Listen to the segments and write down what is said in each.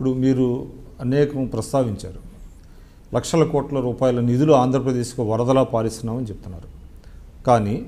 ఇప్పుడు మీరు అనేకం ప్రస్తావించారు లక్షల కోట్ల రూపాయల నిధులు ఆంధ్రప్రదేశ్కు వరదలా పారిస్తున్నామని చెప్తున్నారు కానీ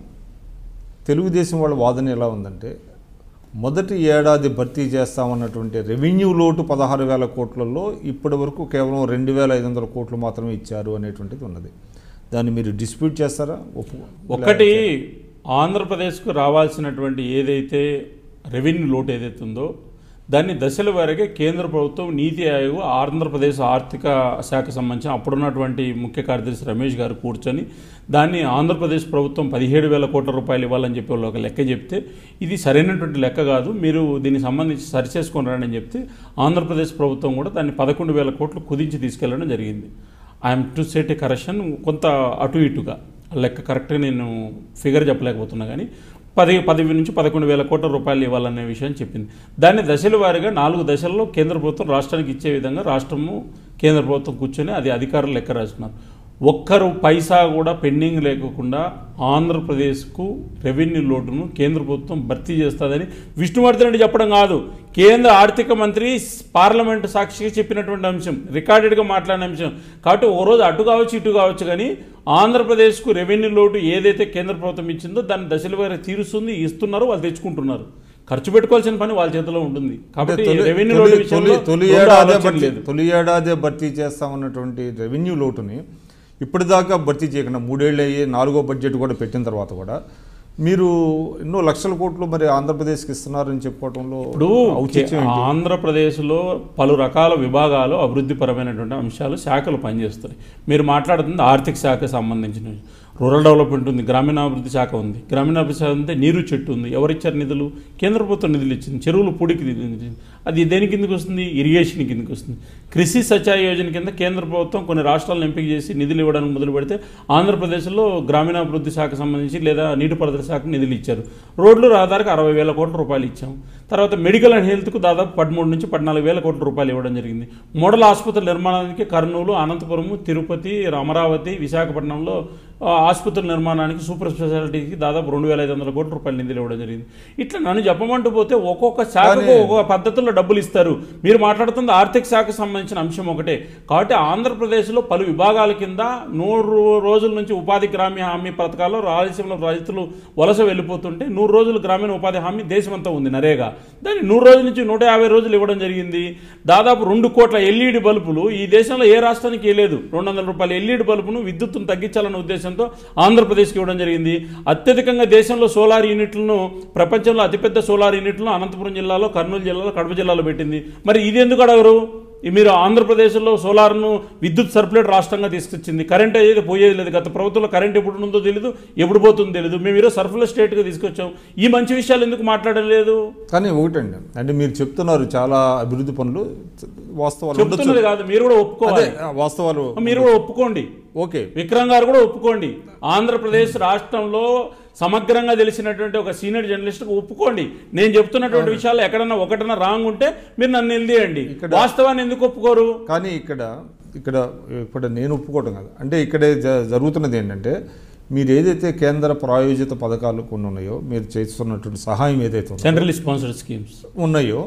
తెలుగుదేశం వాళ్ళ వాదన ఎలా ఉందంటే మొదటి ఏడాది భర్తీ చేస్తామన్నటువంటి రెవెన్యూ లోటు పదహారు వేల కోట్లలో ఇప్పటి వరకు కేవలం రెండు వేల ఐదు వందల కోట్లు మాత్రమే ఇచ్చారు అనేటువంటిది ఉన్నది దాన్ని మీరు డిస్ప్యూట్ చేస్తారా ఒప్పు ఒకటి ఆంధ్రప్రదేశ్కు రావాల్సినటువంటి ఏదైతే రెవెన్యూ లోటు ఏదైతే ఉందో దాన్ని దశల వారీగా కేంద్ర ప్రభుత్వం నీతి ఆయోగ్ ఆంధ్రప్రదేశ్ ఆర్థిక శాఖ సంబంధించిన అప్పుడున్నటువంటి ముఖ్య కార్యదర్శి రమేష్ గారు కూర్చొని దాన్ని ఆంధ్రప్రదేశ్ ప్రభుత్వం పదిహేడు వేల కోట్ల రూపాయలు ఇవ్వాలని చెప్పి వాళ్ళు ఒక లెక్క చెప్తే ఇది సరైనటువంటి లెక్క కాదు మీరు దీనికి సంబంధించి సరి చేసుకొని రండి అని చెప్తే ఆంధ్రప్రదేశ్ ప్రభుత్వం కూడా దాన్ని పదకొండు వేల కోట్లు కుదించి తీసుకెళ్లడం జరిగింది I'm to set a correction కొంత అటు ఇటుగా ఆ లెక్క కరెక్ట్గా నేను ఫిగర్ చెప్పలేకపోతున్నా కానీ పది పది నుంచి పదకొండు వేల కోట్ల రూపాయలు ఇవ్వాలనే విషయం చెప్పింది దాన్ని దశల వారీగా నాలుగు దశల్లో కేంద్ర ప్రభుత్వం రాష్ట్రానికి ఇచ్చే విధంగా రాష్ట్రము కేంద్ర ప్రభుత్వం కూర్చొని అది అధికారులు లెక్క రాస్తున్నారు ఒక్కరు పైసా కూడా పెండింగ్ లేకుండా ఆంధ్రప్రదేశ్కు రెవెన్యూ లోటును కేంద్ర ప్రభుత్వం భర్తీ చేస్తుందని విష్ణువర్ధన్ రెడ్డి చెప్పడం కాదు కేంద్ర ఆర్థిక మంత్రి పార్లమెంట్ సాక్షిగా చెప్పినటువంటి అంశం రికార్డెడ్గా మాట్లాడిన అంశం కాబట్టి ఓ రోజు అటు కావచ్చు ఇటు కావచ్చు కానీ ఆంధ్రప్రదేశ్కు రెవెన్యూ లోటు ఏదైతే కేంద్ర ప్రభుత్వం ఇచ్చిందో దాన్ని దశల వారి తీరుస్తుంది ఇస్తున్నారు వాళ్ళు తెచ్చుకుంటున్నారు ఖర్చు పెట్టుకోవాల్సిన పని వాళ్ళ చేతిలో ఉంటుంది కాబట్టి తొలి- రెవెన్యూ తొలి- లోటు విషయంలో తొలి- తొలి రెండో ఏడాదే ఆలోచన భర్తీ లేదు తొలి ఏడాదే భర్తీ చేస్తామన్నటువంటి రెవెన్యూ లోటుని ఇప్పటిదాకా భర్తీ చేయకుండా మూడేళ్ళు అయ్యి నాలుగో బడ్జెట్ కూడా పెట్టిన తర్వాత కూడా మీరు ఎన్నో లక్షల కోట్లు మరి ఆంధ్రప్రదేశ్కి ఇస్తున్నారని చెప్పుకోవడంలో ఇప్పుడు ఔచిత్యం ఏంటి? ఆంధ్రప్రదేశ్లో పలు రకాల విభాగాలు అభివృద్ధిపరమైనటువంటి అంశాలు శాఖలు పనిచేస్తున్నాయి మీరు మాట్లాడుతుంది ఆర్థిక శాఖకు సంబంధించిన రూరల్ డెవలప్మెంట్ ఉంది గ్రామీణాభివృద్ధి శాఖ ఉంది గ్రామీణాభివృద్ధి శాఖ ఉంది నీరు చెట్టు ఉంది ఎవరిచ్చారు నిధులు కేంద్ర ప్రభుత్వం నిధులు ఇచ్చింది చెరువులు పూడికి నిధులు ఇచ్చింది అది దేని కిందకి వస్తుంది ఇరిగేషన్ కిందకి వస్తుంది కృషి సచాయ యోజన కింద కేంద్ర ప్రభుత్వం కొన్ని రాష్ట్రాలను ఎంపిక చేసి నిధులు ఇవ్వడానికి మొదలు పెడితే ఆంధ్రప్రదేశ్లో గ్రామీణాభివృద్ధి శాఖ సంబంధించి లేదా నీటిపారుదల శాఖకు నిధులు ఇచ్చారు రోడ్లు రహదారికి అరవై వేల కోట్ల రూపాయలు ఇచ్చాం తర్వాత మెడికల్ అండ్ హెల్త్కు దాదాపు పదమూడు నుంచి పద్నాలుగు వేల కోట్ల రూపాయలు ఇవ్వడం జరిగింది మోడల్ ఆసుపత్రుల నిర్మాణానికి కర్నూలు అనంతపురము తిరుపతి అమరావతి విశాఖపట్నంలో ఆ, ఆసుపత్రుల నిర్మాణానికి సూపర్ స్పెషాలిటీకి దాదాపు రెండు వేల ఐదు వందల కోట్ల రూపాయలు నిధులు ఇవ్వడం జరిగింది ఇట్లా నన్ను చెప్పమంటూ పోతే ఒక్కొక్క శాఖకు కానీ- ఒక్కొక్క పద్ధతుల్లో డబ్బులు ఇస్తారు మీరు మాట్లాడుతుంది ఆర్థిక శాఖకు సంబంధించిన అంశం ఒకటే కాబట్టి ఆంధ్రప్రదేశ్లో పలు విభాగాల కింద నూరు రోజుల నుంచి ఉపాధి గ్రామీణ హామీ పథకాల్లో రాయలసీమలో రైతులు వలస వెళ్ళిపోతుంటే నూరు రోజులు గ్రామీణ ఉపాధి హామీ దేశమంతా ఉంది నరేగా దాన్ని నూరు రోజుల నుంచి నూట యాభై రోజులు ఇవ్వడం జరిగింది దాదాపు రెండు కోట్ల ఎల్ఈడి బల్బులు ఈ దేశంలో ఏ రాష్ట్రానికి లేదు రెండు వందల రూపాయల ఎల్ఈడి బల్బును విద్యుత్తును తగ్గించాలన్న ఉద్దేశంతో ఆంధ్రప్రదేశ్కి ఇవ్వడం జరిగింది అత్యధికంగా దేశంలో సోలార్ యూనిట్లను ప్రపంచంలో అతిపెద్ద సోలార్ యూనిట్లను అనంతపురం జిల్లాలో కర్నూలు జిల్లాలో కడప జిల్లాలో పెట్టింది మరి ఇది ఎందుకు అడగరు ఈ మీరు ఆంధ్రప్రదేశ్లో సోలార్ను విద్యుత్ సర్ప్లేట్ రాష్ట్రంగా తీసుకొచ్చింది కరెంట్ అయితే పోయేది లేదు గత ప్రభుత్వంలో కరెంట్ ఎప్పుడు ఉందో తెలియదు ఎప్పుడు పోతుందో తెలియదు మేము ఈరోజు సర్ప్లస్ స్టేట్గా తీసుకొచ్చాం ఈ మంచి విషయాలు ఎందుకు మాట్లాడలేదు కానీ ఒకటండి అంటే మీరు చెప్తున్నారు చాలా అభివృద్ధి పనులు వాస్తవాలు ఉండొచ్చు చెప్తున్నది కాదు మీరు కూడా అదే ఒప్పుకోవాలి వాస్తవాలు మీరు కూడా ఒప్పుకోండి ఓకే విక్రమ్ గారు కూడా ఒప్పుకోండి ఆంధ్రప్రదేశ్ రాష్ట్రంలో సమగ్రంగా తెలిసినటువంటి ఒక సీనియర్ జర్నలిస్ట్కి ఒప్పుకోండి నేను చెప్తున్నటువంటి విషయాలు ఎక్కడన్నా ఒకటన్నా రాంగ్ ఉంటే మీరు నన్ను నిలదీయండి ఇక్కడ- వాస్తవాన్ని ఎందుకు ఒప్పుకోరు కానీ ఇక్కడ ఇక్కడ ఇక్కడ నేను ఒప్పుకోవటం కాదు అంటే ఇక్కడే జ- జరుగుతున్నది ఏంటంటే మీరు ఏదైతే కేంద్ర ప్రాయోజిత పథకాలు కొన్ని ఉన్నాయో మీరు చేస్తున్నటువంటి సహాయం ఏదైతే ఉందో సెంట్రల్ స్పాన్సర్డ్ స్కీమ్స్ ఉన్నాయో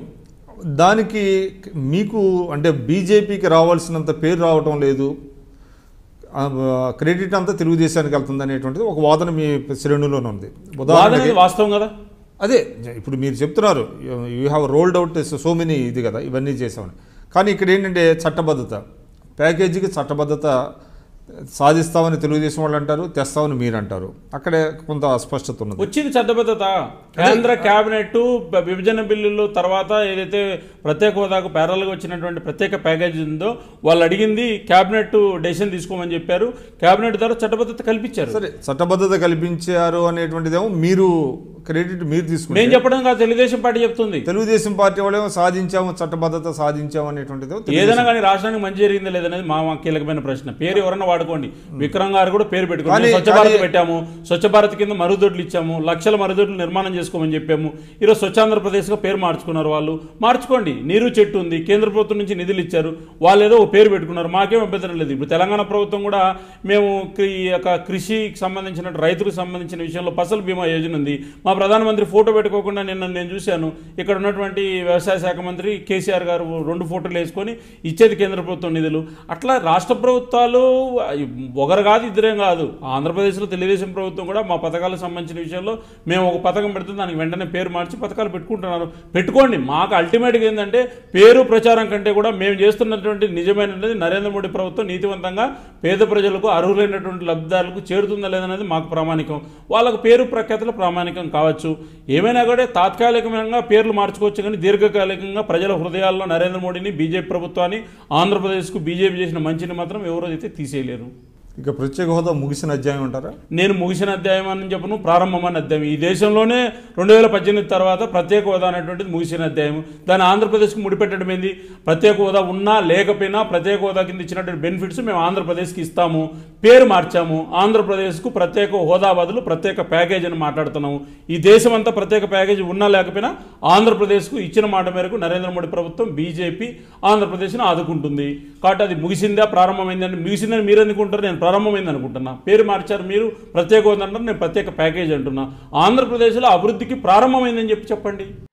దానికి మీకు అంటే బీజేపీకి రావాల్సినంత పేరు రావటం లేదు ఆ, క్రెడిట్ అంతా తెలుగుదేశానికి వెళ్తుంది అనేటువంటిది ఒక వాదన మీ శ్రేణులోనే ఉంది వాదన ఉదాహరణకి అనేది వాస్తవం కదా అదే ఇప్పుడు మీరు చెప్తున్నారు you have rolled out so many ఇది కదా ఇవన్నీ చేసామని కానీ ఇక్కడ ఏంటంటే చట్టబద్ధత ప్యాకేజీకి చట్టబద్ధత సాధిస్తామని తెలుగుదేశం వాళ్ళు అంటారు తెస్తామని మీరు అంటారు అక్కడే కొంత అస్పష్టత ఉన్నది వచ్చింది చట్టబద్ధత కేంద్ర కేబినెట్ బ- విభజన బిల్లులు తర్వాత ఏదైతే ప్రత్యేక హోదాకు ప్యారల్గా వచ్చినటువంటి ప్రత్యేక ప్యాకేజీ ఉందో వాళ్ళు అడిగింది కేబినెట్ డెసిషన్ తీసుకోమని చెప్పారు కేబినెట్ ద్వారా చట్టబద్ధత కల్పించారు సరే చట్టబద్ధత కల్పించారు అనేటువంటిదేమో మీరు క్రెడిట్ మీరు తీసుకుంటే నేను చెప్పడం కాదు తెలుగుదేశం పార్టీ చెప్తుంది తెలుగుదేశం పార్టీ వాళ్ళేమో సాధించాము చట్టబద్ధత సాధించాము అనేటువంటిది ఏదైనా కానీ రాష్ట్రానికి మంచి జరిగిందా లేదనేది మా మా కీలకమైన ప్రశ్న పేరు ఎవరన్నా వాడుకో మాట్లాడుకోండి విక్రమ్ గారు కూడా పేరు పెట్టుకోండి కానీ- మేము స్వచ్ఛ భారత్ కానీ- పెట్టాము స్వచ్ఛ భారత్ కింద మరుగుదొడ్లు ఇచ్చాము లక్షల మరుగుదొడ్లు నిర్మాణం చేసుకోమని చెప్పాము ఈరోజు స్వచ్ఛ ఆంధ్రప్రదేశ్గా పేరు మార్చుకున్నారు వాళ్ళు మార్చుకోండి నీరు చెట్టు ఉంది కేంద్ర ప్రభుత్వం నుంచి నిధులు ఇచ్చారు వాళ్ళు ఏదో ఒక పేరు పెట్టుకున్నారు మాకేం అభ్యంతరం లేదు ఇప్పుడు తెలంగాణ ప్రభుత్వం కూడా మేము కృ- ఈ యొక్క కృషికి సంబంధించిన రైతులకు సంబంధించిన విషయంలో ఫసల్ బీమా యోజన ఉంది మా ప్రధానమంత్రి ఫోటో పెట్టుకోకుండా నిన్న నేను చూశాను ఇక్కడ ఉన్నటువంటి వ్యవసాయ శాఖ మంత్రి కేసీఆర్ గారు రెండు ఫోటోలు వేసుకొని ఇచ్చేది కేంద్ర ప్రభుత్వం నిధులు అట్లా రాష్ట్ర ప్రభుత్వాలు ఒకరు కాదు ఇద్దరేం కాదు ఆంధ్రప్రదేశ్లో తెలుగుదేశం ప్రభుత్వం కూడా మా పథకాలకు సంబంధించిన విషయంలో మేము ఒక పథకం పెడుతుంది దానికి వెంటనే పేరు మార్చి పథకాలు పెట్టుకుంటున్నారు పెట్టుకోండి మాకు అల్టిమేట్గా ఏంటంటే పేరు ప్రచారం కంటే కూడా మేము చేస్తున్నటువంటి నిజమైనది నరేంద్ర మోడీ ప్రభుత్వం నీతివంతంగా పేద ప్రజలకు అర్హులైనటువంటి లబ్ధిదారులకు చేరుతుందా లేదనేది మాకు ప్రామాణికం వాళ్ళకు పేరు ప్రఖ్యాతులు ప్రామాణికం కావచ్చు ఏమైనా కూడా తాత్కాలికంగా పేర్లు మార్చుకోవచ్చు కానీ దీర్ఘకాలికంగా ప్రజల హృదయాల్లో నరేంద్ర మోడీని బీజేపీ ప్రభుత్వాన్ని ఆంధ్రప్రదేశ్కు బీజేపీ చేసిన మంచిని మాత్రం ఎవరో అయితే తీసేయలేరు ఇక ప్రత్యేక హోదా ముగిసిన అధ్యాయం అంటారా నేను ముగిసిన అధ్యాయం అని చెప్పను ప్రారంభమైన అధ్యాయం ఈ దేశంలోనే రెండు వేల పద్దెనిమిది తర్వాత ప్రత్యేక హోదా అనేటువంటిది ముగిసిన అధ్యాయం దాన్ని ఆంధ్రప్రదేశ్కి ముడిపెట్టడం ఏంది ప్రత్యేక హోదా ఉన్నా లేకపోయినా ప్రత్యేక హోదా కింద ఇచ్చినటువంటి బెనిఫిట్స్ మేము ఆంధ్రప్రదేశ్కి ఇస్తాము పేరు మార్చాము ఆంధ్రప్రదేశ్కు ప్రత్యేక హోదా బదులు ప్రత్యేక ప్యాకేజ్ అని మాట్లాడుతున్నాము ఈ దేశం అంతా ప్రత్యేక ప్యాకేజ్ ఉన్నా లేకపోయినా ఆంధ్రప్రదేశ్కు ఇచ్చిన మాట మేరకు నరేంద్ర మోడీ ప్రభుత్వం బీజేపీ ఆంధ్రప్రదేశ్ను ఆదుకుంటుంది కాబట్టి అది ముగిసిందా ప్రారంభమైందని ముగిసిందని మీరు అనుకుంటారు నేను ప్రారంభమైంది అనుకుంటున్నా పేరు మార్చారు మీరు ప్రత్యేక హోదా అంటారు నేను ప్రత్యేక ప్యాకేజ్ అంటున్నా ఆంధ్రప్రదేశ్లో అభివృద్ధికి ప్రారంభమైందని చెప్పి చెప్పండి